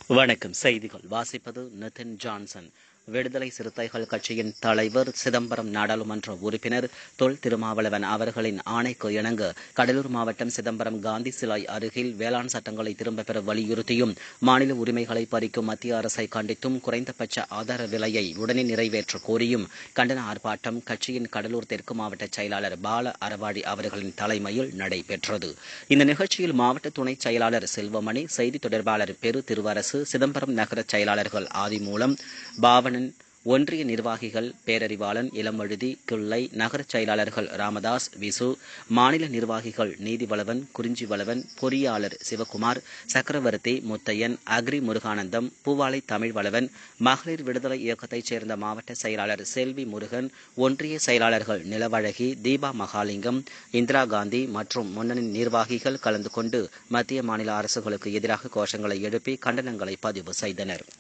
வணக்கம் செய்திகள் வாசிப்பது நிதின் ஜான்சன் விடுதலை சிறுத்தைகள் கட்சியின் தலைவர் சிதம்பரம் நாடாளுமன்ற உறுப்பினர் தொல் திருமாவளவன் அவர்களின் ஆணைக்கு இணங்க கடலூர் மாவட்டம் சிதம்பரம் காந்தி சிலை அருகில் வேளாண் சட்டங்களை திரும்பப் பெற வலியுறுத்தியும் மாநில உரிமைகளை பறிக்கும் மத்திய அரசை கண்டித்தும் குறைந்தபட்ச ஆதார விலையை உடனே நிறைவேற்ற கோரியும் கண்டன ஆர்ப்பாட்டம் கட்சியின் கடலூர் தெற்கு மாவட்ட செயலாளர் பால அறவாடி அவர்களின் தலைமையில் நடைபெற்றது இந்த நிகழ்ச்சியில் மாவட்ட துணை செயலாளர் செல்வமணி செய்தி தொடர்பாளர் பெரு திருவரசு சிதம்பரம் நகர செயலாளர்கள் ஆதிமூலம் பாவனன் ஒன்றிய நிர்வாகிகள் பேரறிவாளன் இளமழுதி கிள்ளை நகர செயலாளர்கள் ராமதாஸ் விசு மாநில நிர்வாகிகள் நீதிவளவன் குறிஞ்சிவளவன் பொறியாளர் சிவகுமார் சக்கரவர்த்தி முத்தையன் அக்ரி முருகானந்தம் பூவாலை தமிழ்வளவன் மகளிர் விடுதலை இயக்கத்தைச் சேர்ந்த மாவட்ட செயலாளர் செல்வி முருகன் ஒன்றிய செயலாளர்கள் நிலவழகி தீபா மகாலிங்கம் இந்திரா காந்தி மற்றும் முன்னணி நிர்வாகிகள் கலந்து கொண்டு மத்திய மாநில அரசுகளுக்கு எதிராக கோஷங்களை எழுப்பி கண்டனங்களை பதிவு செய்தனர்